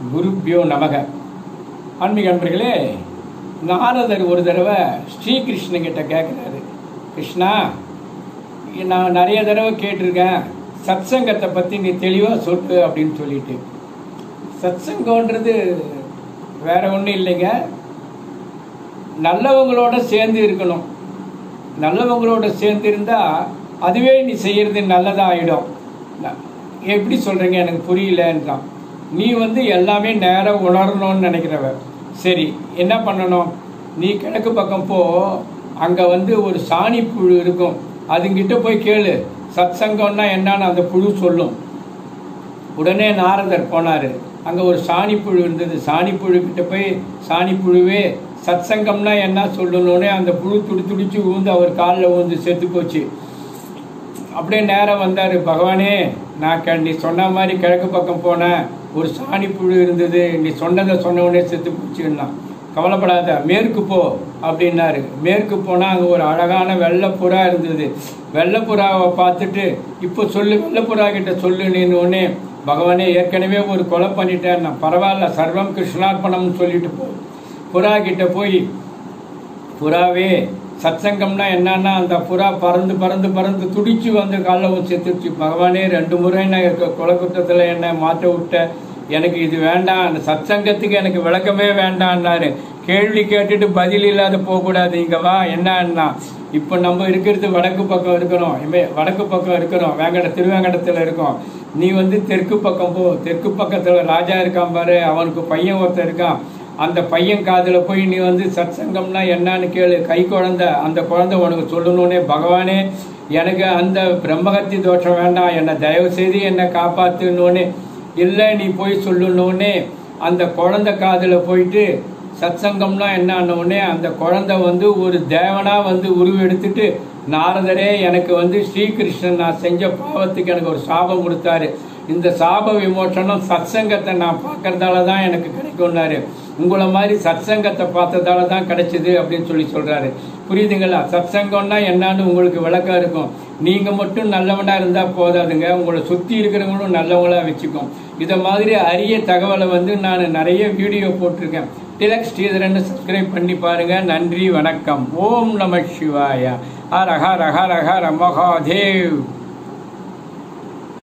குருப்பியோ நமக ஆன்மீக அன்பர்களே நாரதர் ஒரு தடவை ஸ்ரீகிருஷ்ணன் கிட்ட கேட்குறாரு கிருஷ்ணா நான் நிறைய தடவை கேட்டிருக்கேன் சத்சங்கத்தை பற்றி நீ தெளிவாக சொல்லு அப்படின்னு சொல்லிட்டு சத்சங்கன்றது வேற ஒன்றும் இல்லைங்க நல்லவங்களோட சேர்ந்து இருக்கணும் நல்லவங்களோட சேர்ந்து இருந்தா அதுவே நீ செய்யறது நல்லதா ஆயிடும் ந- எப்படி சொல்றீங்க எனக்கு புரியலன்றான் நீ வந்து எல்லாமே நேரம் உணரணும்னு நினைக்கிறவ சரி என்ன பண்ணணும் நீ கிழக்கு பக்கம் போ அங்க வந்து ஒரு சாணி புழு இருக்கும் அதுங்கிட்ட போய் கேளு சத்சங்கம்னா என்னன்னு அந்த புழு சொல்லும் உடனே நாரதர் போனார் அங்கே ஒரு சாணிப்புழு இருந்தது சாணிப்புழு கிட்ட போய் சாணிப்புழுவே சத்சங்கம்னா என்ன சொல்லணுன்னே அந்த புழு துடி துடிச்சு ஊந்து அவர் காலில் ஊந்து செத்து போச்சு அப்படியே நேரம் வந்தார் பகவானே நான் க- நீ சொன்ன மாதிரி கிழக்கு பக்கம் போனேன் ஒரு சாணிப்புழு இருந்தது நீ சொன்னதை சொன்ன உடனே செத்து போச்சுன்னா கவலைப்படாத மேற்கு போ அப்படின்னாரு மேற்கு போனால் அங்கே ஒரு அழகான வெள்ளைப்புறா இருந்தது வெள்ளைப்புறாவை பார்த்துட்டு இப்போ சொல்லு வெள்ளைப்புறா கிட்ட சொல்லு நீன்னு உடனே பகவானே ஏற்கனவே ஒரு கொலை பண்ணிட்டேன் நான் பரவாயில்ல சர்வம் கிருஷ்ணார்ப்பணம்னு சொல்லிட்டு போ புறா கிட்ட போய் புறாவே சத்சங்கம்னா என்னன்னா அந்த புறா பறந்து பறந்து பறந்து துடிச்சு வந்து காலைல செத்துருச்சு பகவானே ரெண்டு முறை நான் இருக்க கொலை குற்றத்துல என்ன மாற்ற விட்ட எனக்கு இது வேண்டாம் அந்த சத்சங்கத்துக்கு எனக்கு விளக்கமே வேண்டாம்னாரு கேள்வி கேட்டுட்டு பதில் இல்லாத போகக்கூடாது இங்க வா என்னன்னா இப்போ நம்ம இருக்கிறது வடக்கு பக்கம் இருக்கிறோம் இமே வடக்கு பக்கம் இருக்கிறோம் வேங்கட திருவேங்கடத்தில் இருக்கோம் நீ வந்து தெற்கு பக்கம் போ தெற்கு பக்கத்தில் ராஜா இருக்கான் பாரு அவனுக்கு பையன் ஒருத்தன் இருக்கான் அந்த பையன் காதுல போய் நீ வந்து சத்சங்கம்னா என்னன்னு கேளு கை குழந்தை அந்த குழந்தை உனக்கு சொல்லணுன்னே பகவானே எனக்கு அந்த பிரம்மகத்தி தோஷம் வேண்டாம் என்னை தயவு செய்து என்னை காப்பாத்துனோடனே இல்லை நீ போய் சொல்லணுன்னே அந்த குழந்தை காதுல போயிட்டு சத்சங்கம்னா என்னன்னொடனே அந்த குழந்தை வந்து ஒரு தேவனா வந்து உருவெடுத்துட்டு நாரதரே எனக்கு வந்து ஸ்ரீகிருஷ்ணன் நான் செஞ்ச பாவத்துக்கு எனக்கு ஒரு சாபம் கொடுத்தாரு இந்த சாப விமோசனம் சத்சங்கத்தை நான் பார்க்கறதால தான் எனக்கு கிடைக்கும்னாரு உங்களை மாதிரி சத்சங்கத்தை பார்த்ததால தான் கிடைச்சது அப்படின்னு சொல்லி சொல்றாரு புரியுதுங்களா சத்சங்கம்னா என்னன்னு உங்களுக்கு விளக்கம் இருக்கும் நீங்க மட்டும் நல்லவனா இருந்தா போதாதுங்க உங்களை சுத்தி இருக்கிறவங்களும் நல்லவங்களா வச்சுக்கும் இத மாதிரி அரிய தகவலை வந்து நான் நிறைய வீடியோ போட்டிருக்கேன் டிலக் ஸ்ரீதரன் சப்ஸ்கிரைப் பண்ணி பாருங்க நன்றி வணக்கம் ஓம் நம சிவாய ஹர ஹர ஹர ஹர மகாதேவ்